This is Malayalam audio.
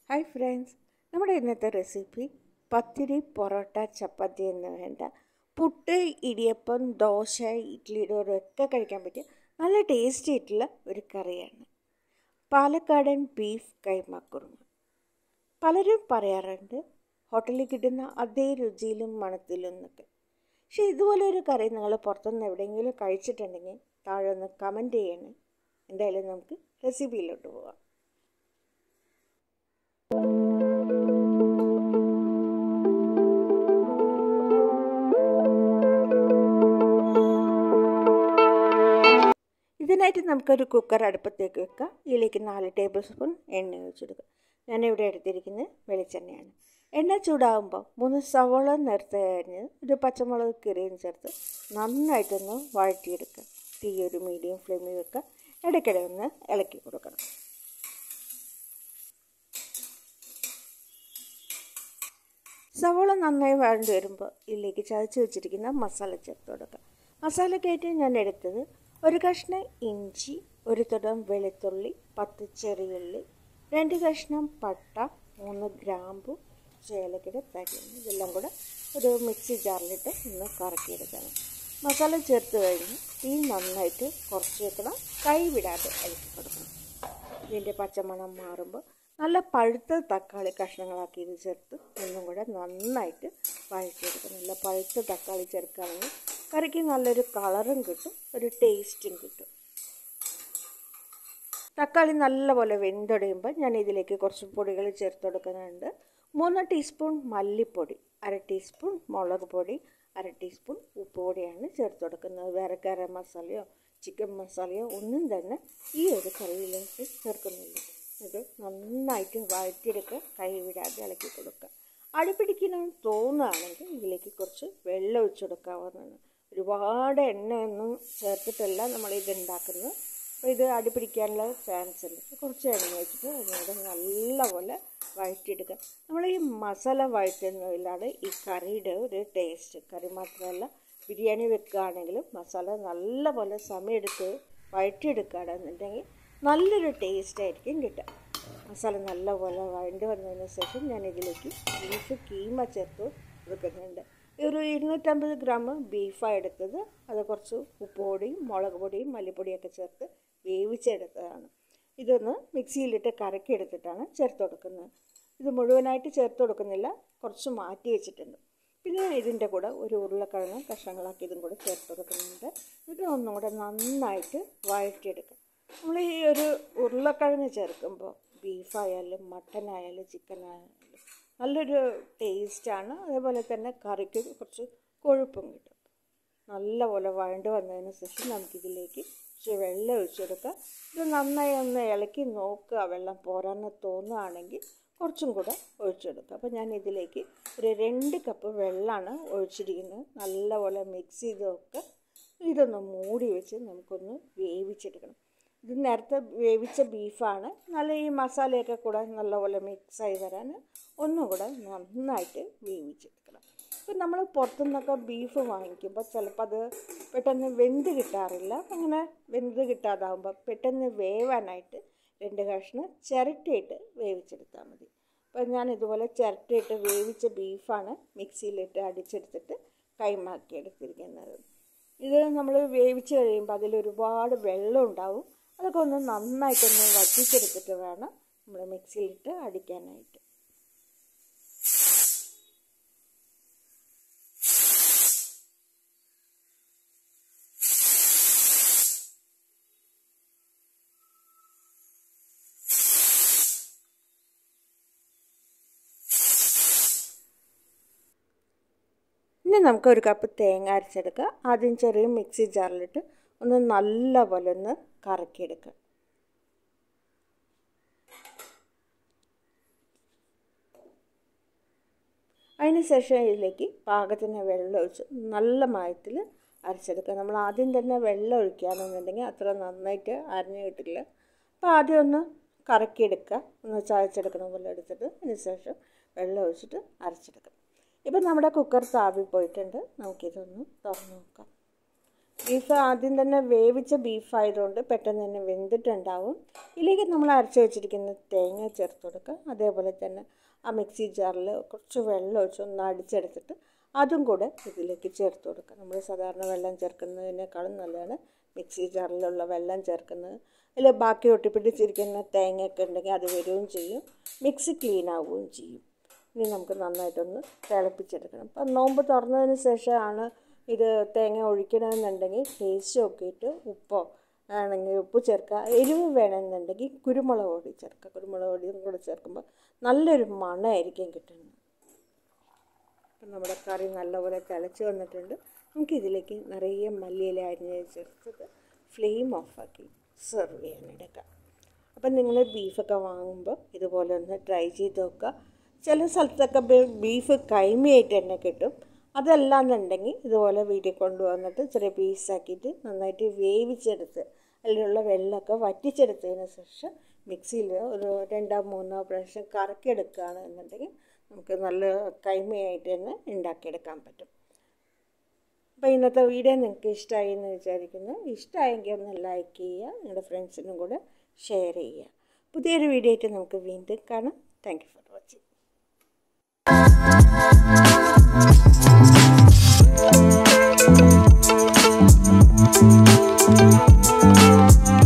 ഹായ് ഫ്രണ്ട്സ് നമ്മുടെ ഇന്നത്തെ റെസിപ്പി പത്തിരി പൊറോട്ട ചപ്പാത്തി എന്ന് വേണ്ട പുട്ട് ഇടിയപ്പം ദോശ ഇഡ്ഡലിയുടെ ഒക്കെ കഴിക്കാൻ പറ്റിയ നല്ല ടേസ്റ്റി ആയിട്ടുള്ള ഒരു കറിയാണ് പാലക്കാടൻ ബീഫ് കൈമാക്കുറുമ പലരും പറയാറുണ്ട് ഹോട്ടലിൽ കിട്ടുന്ന അതേ രുചിയിലും മണത്തിലും എന്നൊക്കെ പക്ഷേ ഇതുപോലെ ഒരു കറി നിങ്ങൾ പുറത്തുനിന്ന് എവിടെയെങ്കിലും കഴിച്ചിട്ടുണ്ടെങ്കിൽ താഴെ ഒന്ന് കമൻറ്റ് ചെയ്യണേ എന്തായാലും നമുക്ക് റെസിപ്പിയിലോട്ട് പോവാം ഇതിനായിട്ട് നമുക്കൊരു കുക്കർ അടുപ്പത്തേക്ക് വെക്കാം ഇതിലേക്ക് നാല് ടേബിൾ സ്പൂൺ എണ്ണ ഒഴിച്ചെടുക്കുക ഞാനിവിടെ എടുത്തിരിക്കുന്നത് വെളിച്ചെണ്ണയാണ് എണ്ണ ചൂടാകുമ്പോൾ മൂന്ന് സവോള നേരത്തെ കഴിഞ്ഞ് ഒരു പച്ചമുളക് കീറിയും ചേർത്ത് നന്നായിട്ടൊന്ന് വഴറ്റിയെടുക്കുക തീ ഒരു മീഡിയം ഫ്ലെയിമിൽ വെക്കുക ഇടയ്ക്കിടെ ഒന്ന് ഇളക്കി കൊടുക്കണം സവോള നന്നായി വഴണ്ട് വരുമ്പോൾ ഇതിലേക്ക് ചതച്ച് വെച്ചിരിക്കുന്ന മസാല ചേർത്ത് കൊടുക്കുക മസാലക്കായിട്ട് ഞാൻ എടുത്തത് ഒരു കഷ്ണം ഇഞ്ചി ഒരു തുടം വെളുത്തുള്ളി പത്ത് ചെറിയുള്ളി രണ്ട് കഷ്ണം പട്ട മൂന്ന് ഗ്രാമ്പു ചേലക്കിടെ തരിയാണ് ഇതെല്ലാം കൂടെ ഒരു മിക്സി ജാറിലിട്ട് ഒന്ന് കറക്കിയെടുക്കണം മസാല ചേർത്ത് കഴിഞ്ഞ് തീ നന്നായിട്ട് കുറച്ച് വെക്കണം കൈ വിടാതെ ഇളക്കി കൊടുക്കണം ഇതിൻ്റെ പച്ചമണം മാറുമ്പോൾ നല്ല പഴുത്ത തക്കാളി കഷ്ണങ്ങളാക്കി ഇത് ചേർത്ത് ഒന്നും കൂടെ നന്നായിട്ട് വഴറ്റിയെടുക്കണം നല്ല പഴുത്ത തക്കാളി ചേർക്കുകയാണെങ്കിൽ കറിക്ക് നല്ലൊരു കളറും കിട്ടും ഒരു ടേസ്റ്റും കിട്ടും തക്കാളി നല്ലപോലെ വെന്തൊടയുമ്പോൾ ഞാൻ ഇതിലേക്ക് കുറച്ച് പൊടികൾ ചേർത്ത് കൊടുക്കുന്നുണ്ട് മൂന്ന് ടീസ്പൂൺ മല്ലിപ്പൊടി അര ടീസ്പൂൺ മുളക് പൊടി അര ടീസ്പൂൺ ഉപ്പ് പൊടിയാണ് ചേർത്ത് കൊടുക്കുന്നത് വേറെ ഗരം മസാലയോ ചിക്കൻ മസാലയോ ഒന്നും തന്നെ ഈ ഒരു കറിയിലേക്ക് ചേർക്കുന്നില്ല ഇത് നന്നായിട്ട് വഴറ്റിയെടുക്കുക കൈ വിടാതെ ഇളക്കി കൊടുക്കുക അടിപ്പിടിക്കണമെന്ന് തോന്നുകയാണെങ്കിൽ ഇതിലേക്ക് കുറച്ച് വെള്ളം ഒഴിച്ചു കൊടുക്കാവുന്നതാണ് ഒരുപാട് എണ്ണയൊന്നും ചേർത്തിട്ടല്ല നമ്മൾ ഇത് ഉണ്ടാക്കുന്നത് അപ്പോൾ ഇത് അടിപ്പിടിക്കാനുള്ള ചാൻസ് ഉണ്ട് കുറച്ച് എണ്ണ വെച്ചിട്ട് അതിനോട് നല്ലപോലെ വഴറ്റിയെടുക്കുക നമ്മൾ ഈ മസാല വഴറ്റുന്നതിലാണ് ഈ കറിയുടെ ഒരു ടേസ്റ്റ് കറി മാത്രമല്ല ബിരിയാണി വെക്കുകയാണെങ്കിലും മസാല നല്ലപോലെ സമയമെടുത്ത് വഴറ്റിയെടുക്കുകയാണെന്നുണ്ടെങ്കിൽ നല്ലൊരു ടേസ്റ്റ് ആയിരിക്കും കിട്ടുക മസാല നല്ലപോലെ വഴണ്ട് വന്നതിന് ശേഷം ഞാൻ ഇതിലേക്ക് ബീഫ് കീമ ചേർത്ത് കൊടുക്കുന്നുണ്ട് ഒരു ഇരുന്നൂറ്റമ്പത് ഗ്രാം ബീഫാണ് എടുത്തത് അത് കുറച്ച് ഉപ്പ് പൊടിയും മുളക് പൊടിയും മല്ലിപ്പൊടിയൊക്കെ ചേർത്ത് വേവിച്ചെടുത്തതാണ് ഇതൊന്ന് മിക്സിയിലിട്ട് കറക്കി എടുത്തിട്ടാണ് ചേർത്ത് കൊടുക്കുന്നത് ഇത് മുഴുവനായിട്ട് ചേർത്ത് കൊടുക്കുന്നില്ല കുറച്ച് മാറ്റി വെച്ചിട്ടുണ്ട് പിന്നെ ഇതിൻ്റെ കൂടെ ഒരു ഉരുളക്കിഴങ്ങ് കഷ്ണങ്ങളാക്കി ഇതും കൂടെ ചേർത്ത് കൊടുക്കുന്നുണ്ട് ഇത് ഒന്നും കൂടെ നന്നായിട്ട് വഴറ്റിയെടുക്കുക നമ്മൾ ഈ ഒരു ഉരുളക്കിഴങ്ങ് ചേർക്കുമ്പോൾ ബീഫായാലും മട്ടനായാലും ചിക്കനായാലും നല്ലൊരു ടേസ്റ്റാണ് അതേപോലെ തന്നെ കറിക്ക് കുറച്ച് കൊഴുപ്പും കിട്ടും നല്ലപോലെ വഴണ്ട് വന്നതിന് ശേഷം നമുക്കിതിലേക്ക് കുറച്ച് വെള്ളം ഒഴിച്ചെടുക്കുക ഇത് നന്നായി ഒന്ന് ഇളക്കി നോക്കുക വെള്ളം പോരാന്ന് തോന്നുകയാണെങ്കിൽ കുറച്ചും കൂടെ ഒഴിച്ചെടുക്കുക അപ്പോൾ ഞാൻ ഇതിലേക്ക് ഒരു രണ്ട് കപ്പ് വെള്ളമാണ് ഒഴിച്ചിരിക്കുന്നത് നല്ലപോലെ മിക്സ് ചെയ്ത് വെക്കുക ഇതൊന്ന് മൂടി വെച്ച് നമുക്കൊന്ന് വേവിച്ചെടുക്കണം ഇത് നേരത്തെ വേവിച്ച ബീഫാണ് നല്ല ഈ മസാലയൊക്കെ കൂടെ നല്ലപോലെ മിക്സായി വരാൻ ഒന്നും കൂടെ നന്നായിട്ട് വേവിച്ചെടുക്കണം ഇപ്പം നമ്മൾ പുറത്തുനിന്നൊക്കെ ബീഫ് വാങ്ങിക്കുമ്പോൾ ചിലപ്പോൾ അത് പെട്ടെന്ന് വെന്ത് കിട്ടാറില്ല അങ്ങനെ വെന്ത് കിട്ടാതാകുമ്പോൾ പെട്ടെന്ന് വേവാനായിട്ട് രണ്ട് കഷ്ണം ചിരട്ടിയിട്ട് വേവിച്ചെടുത്താൽ മതി അപ്പോൾ ഞാൻ ഇതുപോലെ ചിരട്ടിയിട്ട് വേവിച്ച ബീഫാണ് മിക്സിയിലിട്ട് അടിച്ചെടുത്തിട്ട് കൈമാക്കി എടുത്തിരിക്കുന്നത് ഇത് നമ്മൾ വേവിച്ച് കഴിയുമ്പോൾ അതിലൊരുപാട് വെള്ളം ഉണ്ടാവും അതൊക്കെ ഒന്ന് നന്നായിട്ടൊന്ന് വറ്റിച്ചെടുത്തിട്ട് വേണം നമ്മൾ മിക്സിയിലിട്ട് അടിക്കാനായിട്ട് ഇനി നമുക്ക് ഒരു കപ്പ് തേങ്ങ അരച്ചെടുക്കുക ആദ്യം ചെറിയ മിക്സി ജാറിലിട്ട് ഒന്ന് നല്ല പോലെ ഒന്ന് കറക്കിയെടുക്കുക അതിന് ശേഷം ഇതിലേക്ക് പാകത്തിന് വെള്ളം ഒഴിച്ച് നല്ല മയത്തിൽ അരച്ചെടുക്കുക നമ്മൾ ആദ്യം തന്നെ വെള്ളം ഒഴിക്കുകയാണെന്നുണ്ടെങ്കിൽ അത്ര നന്നായിട്ട് അരഞ്ഞു കിട്ടില്ല അപ്പോൾ ആദ്യം ഒന്ന് കറക്കിയെടുക്കുക ഒന്ന് ചായച്ചെടുക്കുന്ന പോലെ എടുത്തിട്ട് അതിന് ശേഷം വെള്ളം ഒഴിച്ചിട്ട് അരച്ചെടുക്കുക ഇപ്പം നമ്മുടെ കുക്കർ താവി പോയിട്ടുണ്ട് നമുക്കിതൊന്ന് തുറന്ന് നോക്കാം ബീഫ് ആദ്യം തന്നെ വേവിച്ച ബീഫ് ആയതുകൊണ്ട് പെട്ടെന്ന് തന്നെ വെന്തിട്ടുണ്ടാവും ഇതിലേക്ക് നമ്മൾ അരച്ച് വെച്ചിരിക്കുന്ന തേങ്ങ ചേർത്ത് കൊടുക്കുക അതേപോലെ തന്നെ ആ മിക്സി ജാറിൽ കുറച്ച് വെള്ളം ഒഴിച്ച് ഒന്ന് അടിച്ചെടുത്തിട്ട് അതും കൂടെ ഇതിലേക്ക് ചേർത്ത് കൊടുക്കുക നമ്മൾ സാധാരണ വെള്ളം ചേർക്കുന്നതിനേക്കാളും നല്ലതാണ് മിക്സി ജാറിലുള്ള വെള്ളം ചേർക്കുന്നത് അതിൽ ബാക്കി ഒട്ടിപ്പിടിച്ചിരിക്കുന്ന തേങ്ങയൊക്കെ ഉണ്ടെങ്കിൽ അത് വരികയും ചെയ്യും മിക്സി ക്ലീൻ ആവുകയും ചെയ്യും ഇനി നമുക്ക് നന്നായിട്ടൊന്ന് തിളപ്പിച്ചെടുക്കണം അപ്പം നോമ്പ് തുറന്നതിന് ശേഷമാണ് ഇത് തേങ്ങ ഒഴിക്കണമെന്നുണ്ടെങ്കിൽ ടേസ്റ്റ് നോക്കിയിട്ട് ഉപ്പോ ആണെങ്കിൽ ഉപ്പ് ചേർക്കുക എരിവ് വേണമെന്നുണ്ടെങ്കിൽ കുരുമുളക് പൊടി ചേർക്കുക കുരുമുളക് പൊടിയും കൂടെ ചേർക്കുമ്പോൾ നല്ലൊരു മണമായിരിക്കും കിട്ടുന്നത് അപ്പം നമ്മുടെ കറി നല്ലപോലെ തിളച്ച് വന്നിട്ടുണ്ട് നമുക്കിതിലേക്ക് നിറയെ മല്ലിയില അരിഞ്ഞ് ചേർത്തത് ഫ്ലെയിം ഓഫാക്കി സെർവ് ചെയ്യാൻ എടുക്കാം അപ്പം നിങ്ങൾ ബീഫൊക്കെ വാങ്ങുമ്പോൾ ഇതുപോലെ ഒന്ന് ട്രൈ ചെയ്ത് നോക്കുക ചില സ്ഥലത്തൊക്കെ ബീഫ് കൈമയായിട്ട് തന്നെ കിട്ടും അതല്ലാന്നുണ്ടെങ്കിൽ ഇതുപോലെ വീട്ടിൽ കൊണ്ടുവന്നിട്ട് ചെറിയ പീസാക്കിയിട്ട് നന്നായിട്ട് വേവിച്ചെടുത്ത് അതിലുള്ള വെള്ളമൊക്കെ വറ്റിച്ചെടുത്തതിന് ശേഷം മിക്സിയിൽ ഒരു രണ്ടോ മൂന്നോ പ്രാവശ്യം കറക്കിയെടുക്കുകയാണ് എന്നുണ്ടെങ്കിൽ നമുക്ക് നല്ല കൈമയായിട്ട് തന്നെ ഉണ്ടാക്കിയെടുക്കാൻ പറ്റും അപ്പോൾ ഇന്നത്തെ വീഡിയോ നിങ്ങൾക്ക് ഇഷ്ടമായി എന്ന് വിചാരിക്കുന്നു ഇഷ്ടമായെങ്കിൽ ഒന്ന് ലൈക്ക് ചെയ്യുക നിങ്ങളുടെ ഫ്രണ്ട്സിനും കൂടെ ഷെയർ ചെയ്യുക പുതിയൊരു വീഡിയോ ആയിട്ട് നമുക്ക് വീണ്ടും കാണാം thank you for watching Thank you.